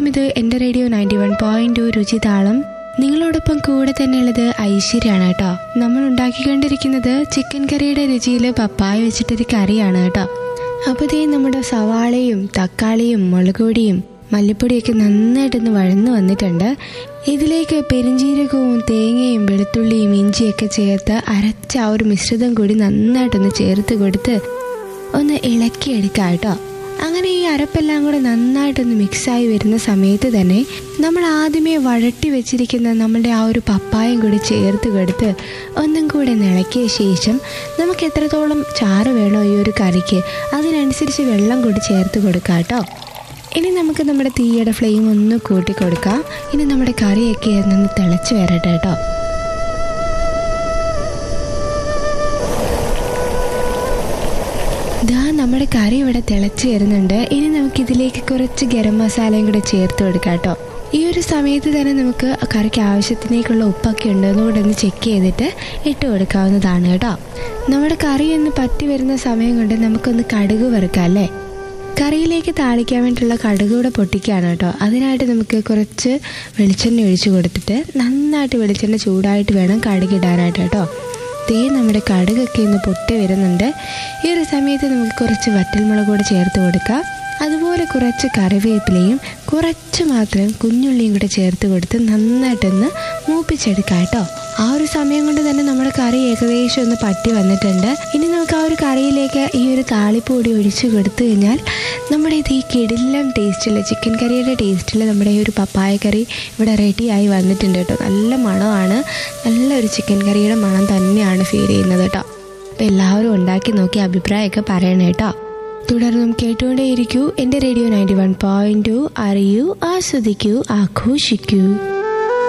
ഇത് എൻ്റെ radio ninety one point two രുചിതാളം നിങ്ങളോടൊപ്പം കൂടെ തന്നെയുള്ളത് ഐശ്വര്യാണ് കേട്ടോ നമ്മൾ ഉണ്ടാക്കിക്കൊണ്ടിരിക്കുന്നത് ചിക്കൻ കറിയുടെ രുചിയിൽ പപ്പായ വെച്ചിട്ടൊരു കറിയാണ് കേട്ടോ അപ്പോൾ ഇതേ നമ്മുടെ സവാളയും തക്കാളിയും മുളക് പൊടിയും മല്ലിപ്പൊടിയൊക്കെ നന്നായിട്ടൊന്ന് വഴന്നു വന്നിട്ടുണ്ട് ഇതിലേക്ക് പെരിഞ്ചീരകവും തേങ്ങയും വെളുത്തുള്ളിയും ഇഞ്ചിയൊക്കെ ചേർത്ത് അരച്ച ആ ഒരു മിശ്രിതം കൂടി നന്നായിട്ടൊന്ന് ചേർത്ത് കൊടുത്ത് ഒന്ന് ഇളക്കിയെടുക്കാം കേട്ടോ അങ്ങനെ ഈ അരപ്പെല്ലാം കൂടെ നന്നായിട്ടൊന്ന് മിക്സായി വരുന്ന സമയത്ത് തന്നെ നമ്മൾ ആദ്യമേ വഴട്ടി വെച്ചിരിക്കുന്ന നമ്മുടെ ആ ഒരു പപ്പായം കൂടി ചേർത്ത് കൊടുത്ത് ഒന്നും കൂടെ ഇളക്കിയ ശേഷം നമുക്ക് എത്രത്തോളം ചാറ് വേണോ ഈ ഒരു കറിക്ക് അതിനനുസരിച്ച് വെള്ളം കൂടി ചേർത്ത് കൊടുക്കാം കേട്ടോ ഇനി നമുക്ക് നമ്മുടെ തീയുടെ ഫ്ലെയിം ഒന്ന് കൂട്ടി കൊടുക്കാം ഇനി നമ്മുടെ കറിയൊക്കെ ഒന്ന് തിളച്ച് വരട്ടെ കേട്ടോ ഇതാ നമ്മുടെ കറി ഇവിടെ തിളച്ച് വരുന്നുണ്ട് ഇനി നമുക്ക് ഇതിലേക്ക് കുറച്ച് ഗരം മസാലയും കൂടെ ചേർത്ത് കൊടുക്കാം കേട്ടോ ഈ ഒരു സമയത്ത് തന്നെ നമുക്ക് കറിക്ക് ആവശ്യത്തിനേക്കുള്ള ഉപ്പൊക്കെ ഉണ്ടോ എന്നുകൂടെ ഒന്ന് ചെക്ക് ചെയ്തിട്ട് ഇട്ട് കൊടുക്കാവുന്നതാണ് കേട്ടോ നമ്മുടെ കറി ഒന്ന് പറ്റി വരുന്ന സമയം കൊണ്ട് നമുക്കൊന്ന് കടുക് വറുക്കാം അല്ലേ കറിയിലേക്ക് താളിക്കാൻ വേണ്ടിയിട്ടുള്ള കടുക് കൂടെ പൊട്ടിക്കുകയാണ് കേട്ടോ അതിനായിട്ട് നമുക്ക് കുറച്ച് വെളിച്ചെണ്ണ ഒഴിച്ചു കൊടുത്തിട്ട് നന്നായിട്ട് വെളിച്ചെണ്ണ ചൂടായിട്ട് വേണം കടുക് ഇടാനായിട്ട് കേട്ടോ തേ നമ്മുടെ കടുകൊക്കെ ഇന്ന് പൊട്ടി വരുന്നുണ്ട് ഈ ഒരു സമയത്ത് നമുക്ക് കുറച്ച് വറ്റൽമുളക് കൂടെ ചേർത്ത് കൊടുക്കാം അതുപോലെ കുറച്ച് കറിവേപ്പിലയും കുറച്ച് മാത്രം കുഞ്ഞുള്ളിയും കൂടെ ചേർത്ത് കൊടുത്ത് നന്നായിട്ടൊന്ന് മൂപ്പിച്ചെടുക്കാം കേട്ടോ ആ ഒരു സമയം കൊണ്ട് തന്നെ നമ്മുടെ കറി ഏകദേശം ഒന്ന് പറ്റി വന്നിട്ടുണ്ട് ഇനി നമുക്ക് ആ ഒരു കറിയിലേക്ക് ഈ ഒരു താളിപ്പ് കൂടി ഒഴിച്ചു കൊടുത്തു കഴിഞ്ഞാൽ നമ്മുടെ ഇത് ഈ കിടിലം ടേസ്റ്റിൽ ചിക്കൻ കറിയുടെ ടേസ്റ്റിൽ നമ്മുടെ ഈ ഒരു പപ്പായ കറി ഇവിടെ റെഡിയായി വന്നിട്ടുണ്ട് കേട്ടോ നല്ല മണമാണ് നല്ലൊരു ചിക്കൻ കറിയുടെ മണം തന്നെയാണ് ഫീൽ ചെയ്യുന്നത് കേട്ടോ അപ്പോൾ എല്ലാവരും ഉണ്ടാക്കി നോക്കി അഭിപ്രായമൊക്കെ പറയണേ കേട്ടോ തുടർന്നും കേട്ടുകൊണ്ടേയിരിക്കൂ എൻ്റെ radio ninety one point two അറിയൂ ആസ്വദിക്കൂ ആഘോഷിക്കൂ